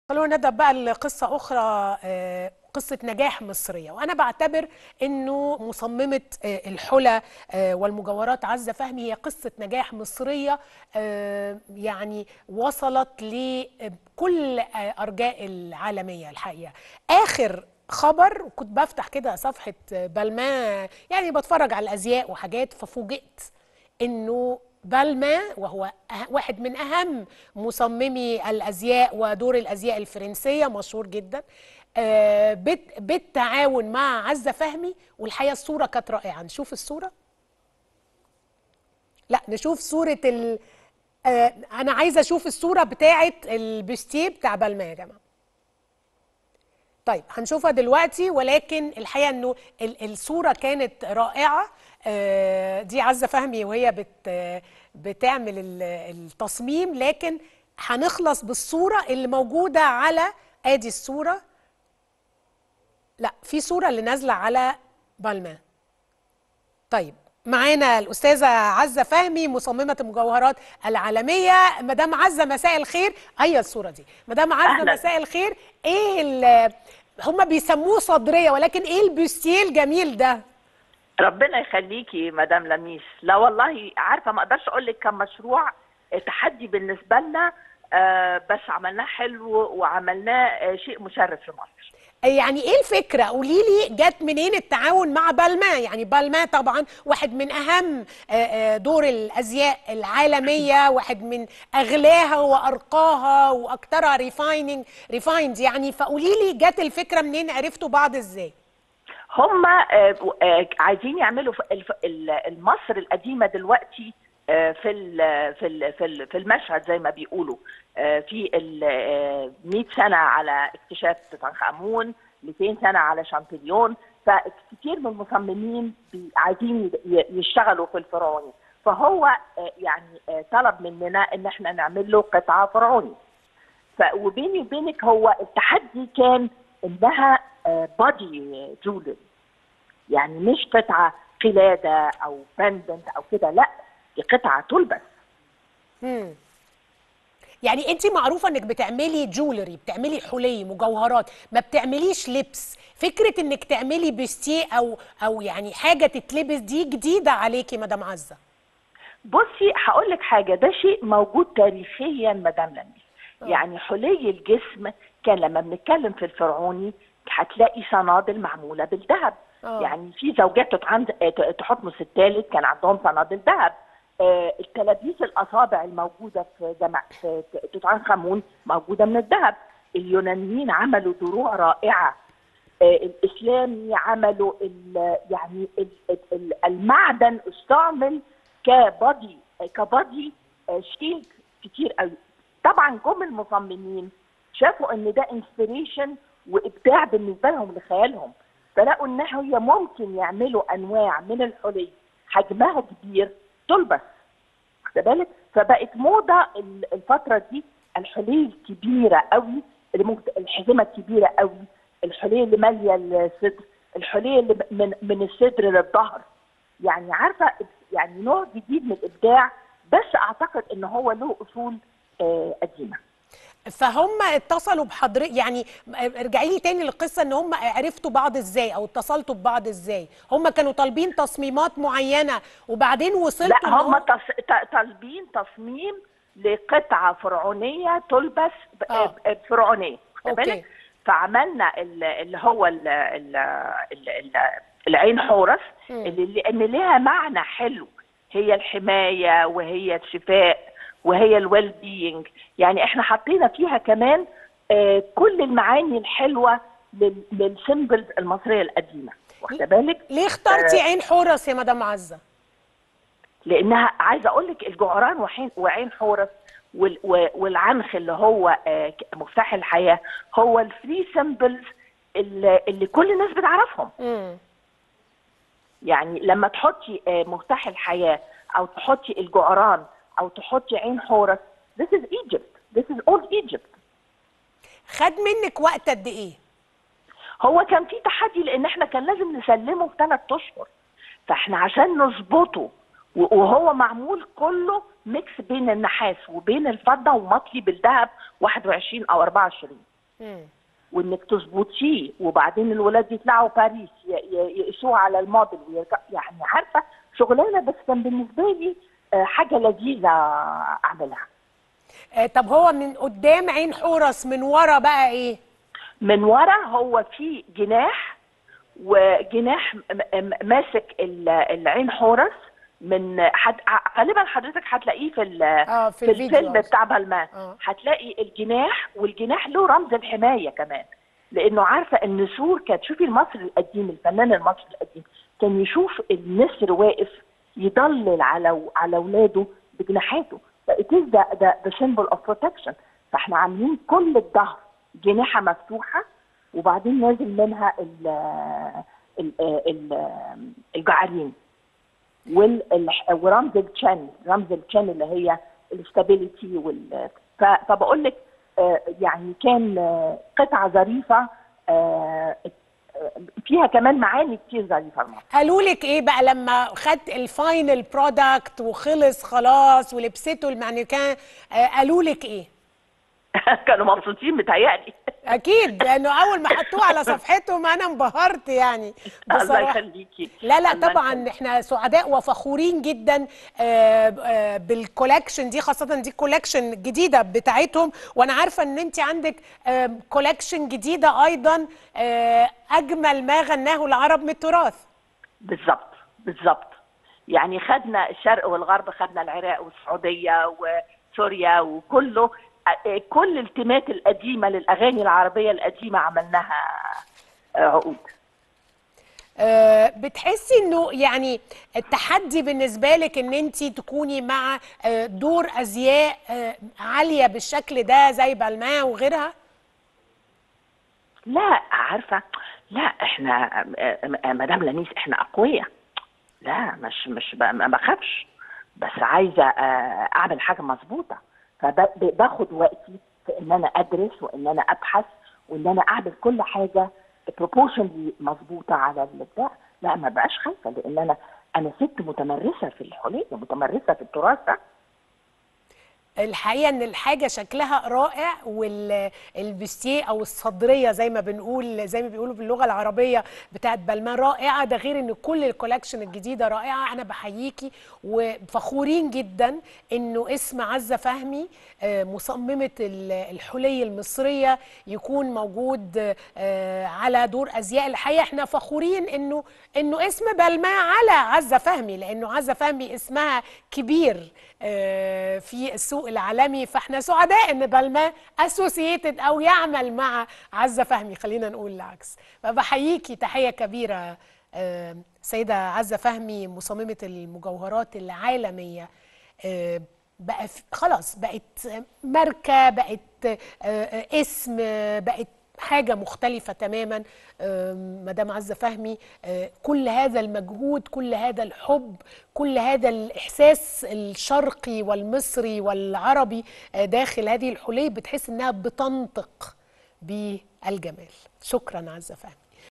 خلونا نبدا بقى لقصه اخرى آه، قصه نجاح مصريه وانا بعتبر انه مصممه آه، الحلى آه، والمجوهرات عزه فهمي هي قصه نجاح مصريه آه، يعني وصلت لكل آه، ارجاء العالميه الحقيقه اخر خبر وكنت بفتح كده صفحه آه، بالما يعني بتفرج على الازياء وحاجات ففوجئت انه بالما وهو أه- واحد من اهم مصممي الازياء ودور الازياء الفرنسيه مشهور جدا آه، بت- بالتعاون مع عزه فهمي والحقيقه الصوره كانت رائعه نشوف الصوره لا نشوف صوره ال آه، انا عايزه اشوف الصوره بتاعه البستيه بتاع بالما يا جماعه طيب هنشوفها دلوقتي ولكن الحقيقه انه ال- الصوره كانت رائعه آه، دي عزه فهمي وهي بت بتعمل ال- التصميم لكن هنخلص بالصوره اللي موجوده على ادي الصوره لا في صوره اللي نازله على بالما طيب معانا الاستاذه عزه فهمي مصممه المجوهرات العالميه مدام عزه مساء الخير ايوه الصوره دي مدام عزه أهلاً. مساء الخير ايه ال- هم بيسموه صدريه ولكن ايه البستيه الجميل ده ربنا يخليكي مدام لميس لا والله عارفه ما اقدرش اقول لك كان مشروع تحدي بالنسبه لنا آه، بس عملناه حلو وعملناه آه، شيء مشرف في مصر يعني ايه الفكره قولي لي جت منين التعاون مع بالما يعني بالما طبعا واحد من اهم آه، آه، دور الازياء العالميه واحد من اغلاها وارقاها واكثرها ريفايننج ريفايند يعني فقولي لي جت الفكره منين عرفتوا بعض ازاي هم عايزين يعملوا ف- الف- ال- مصر القديمه دلوقتي آه، في ال- في ال- في ال- في المشهد زي ما بيقولوا آه، في ال 100 سنه على اكتشاف توت امون 200 سنه على شامبليون فكتير من المصممين بي- عايزين ي- يشتغلوا في الفرعوني فهو آه، يعني آه، طلب مننا ان احنا نعمل له قطعه فرعوني ف وبيني وبينك هو التحدي كان انها بادي جولري يعني مش قطعه قلاده او بندنت او كده لا دي قطعه تلبس مم. يعني انت معروفه انك بتعملي جولري بتعملي حلي مجوهرات ما بتعمليش لبس فكره انك تعملي بستيه او او يعني حاجه تتلبس دي جديده عليكي مدام عزه بصي هقول لك حاجه ده شيء موجود تاريخيا مدام لميس يعني حلي الجسم كان لما بنتكلم في الفرعوني هتلاقي صنادل معموله بالذهب آه. يعني في زوجات تتعن- ت- تحتمس الثالث كان عندهم صنادل ذهب آه، التلابيس الاصابع الموجوده في جمع في ت- توت عنخ امون موجوده من الذهب اليونانيين عملوا دروع رائعه آه، الاسلامي عملوا ال- يعني ال- ال- المعدن استعمل كبادي كبادي آه، شيك كتير قوي طبعا جم المصممين شافوا ان ده انسبريشن وابداع بالنسبه لهم لخيالهم فلقوا ان هي ممكن يعملوا انواع من الحلي حجمها كبير تلبس واخده بالك فبقت موضه ال- الفتره دي الحلي الكبيره قوي اللي ممكن الحزمه الكبيره قوي الحلي اللي ماليه الصدر الحلي اللي من من الصدر للظهر يعني عارفه يعني نوع جديد من الابداع بس اعتقد ان هو له اصول آه، قديمه فهم اتصلوا بحضرتك يعني ارجعي لي تاني للقصه ان هم عرفتوا بعض ازاي او اتصلتوا ببعض ازاي هم كانوا طالبين تصميمات معينه وبعدين وصلتوا لا إن هم تص- ت- طالبين تصميم لقطعه فرعونيه تلبس ب- آه. ب- فرعونيه واخد أوكي. بالك؟ فعملنا ال- اللي هو ال ال ال ال العين حورس مم. اللي لان ليها معنى حلو هي الحمايه وهي الشفاء وهي الويل بينج يعني احنا حطينا فيها كمان آه، كل المعاني الحلوه لل- للسيمبلز المصريه القديمه واخده بالك ليه اخترتي عين حورس يا مدام عزه لانها عايزه اقول لك الجعران وحين وعين حورس وال- و- والعنخ اللي هو آه، ك- مفتاح الحياه هو الفري سيمبلز اللي, اللي كل الناس بتعرفهم امم يعني لما تحطي آه، مفتاح الحياه او تحطي الجعران او تحطي عين حورس this is Egypt this is old Egypt خد منك وقت قد ايه هو كان في تحدي لان احنا كان لازم نسلمه في ثلاث اشهر فاحنا عشان نظبطه و- وهو معمول كله ميكس بين النحاس وبين الفضه ومطلي بالذهب 21 او 24 وانك تظبطيه وبعدين الولاد يطلعوا باريس ي- ي- يقيسوه على الموديل ويرجع يعني عارفه شغلانه بس كان بالنسبه لي آه، حاجه لذيذه اعملها آه، طب هو من قدام عين حورس من ورا بقى ايه من ورا هو في جناح وجناح م- م- ماسك ال- العين حورس من حد غالبا حضرتك هتلاقيه في ال- آه، في في الفيديو الفيلم قصدي. بتاع بالمان آه. هتلاقي الجناح والجناح له رمز الحمايه كمان لانه عارفه النسور كانت شوفي المصري القديم الفنان المصري القديم كان يشوف النسر واقف يضلل على على اولاده بجناحاته فإت ده ده ده سيمبل اوف بروتكشن فاحنا عاملين كل الظهر جناحه مفتوحه وبعدين نازل منها ال ال ال الجعارين وال- ال- ورمز التشان رمز التشان اللي هي الاستابيليتي وال ف- فبقول لك آه، يعني كان آه، قطعه ظريفه آه، آه، فيها كمان معاني كتير ظريفه المصري قالوا لك ايه بقى لما خدت الفاينل برودكت وخلص خلاص ولبسته المانيكان آه، قالوا لك ايه كانوا مبسوطين متهيألي اكيد لانه اول ما حطوه على صفحتهم انا انبهرت يعني الله بصراحه يخليكي لا لا الله طبعا يخليكي. احنا سعداء وفخورين جدا آه، آه، بالكولكشن دي خاصة دي كولكشن جديدة بتاعتهم وانا عارفة ان انت عندك كولكشن جديدة ايضا آه، اجمل ما غناه العرب من التراث بالظبط بالظبط يعني خدنا الشرق والغرب خدنا العراق والسعوديه وسوريا وكله آه، كل التيمات القديمه للاغاني العربيه القديمه عملناها آه، عقود آه، بتحسي انه يعني التحدي بالنسبه لك ان انت تكوني مع آه، دور ازياء آه، عاليه بالشكل ده زي بالمان وغيرها لا عارفه لا احنا آه، آه، مدام لميس احنا اقوياء لا مش مش ب- ما بخافش بس عايزه آه، اعمل حاجه مظبوطه فباخد وقتي في ان انا ادرس وان انا ابحث وان انا اعمل كل حاجه بروبورشنلي مظبوطه على البتاع لا ما بقاش خايفه لان انا انا ست متمرسه في الحليه متمرسه في التراث ده الحقيقه ان الحاجه شكلها رائع والبستيه او الصدريه زي ما بنقول زي ما بيقولوا باللغه العربيه بتاعت بلمان رائعه ده غير ان كل الكولكشن الجديده رائعه انا بحييكي وفخورين جدا انه اسم عزه فهمي آه، مصممه ال- الحلي المصريه يكون موجود آه، على دور ازياء الحقيقه احنا فخورين انه انه اسم بلمان على عزه فهمي لانه عزه فهمي اسمها كبير آه، في السوق العالمي فاحنا سعداء ان بلما اسوسييتد او يعمل مع عزه فهمي خلينا نقول العكس فبحييكي تحيه كبيره آه، سيده عزه فهمي مصممه المجوهرات العالميه آه، بقى في- خلاص بقت ماركه بقت آه، آه، اسم آه، بقت حاجة مختلفة تماما آم، مدام عزة فهمي آه، كل هذا المجهود كل هذا الحب كل هذا الإحساس الشرقي والمصري والعربي آه، داخل هذه الحلي بتحس إنها بتنطق بالجمال شكرا عزة فهمي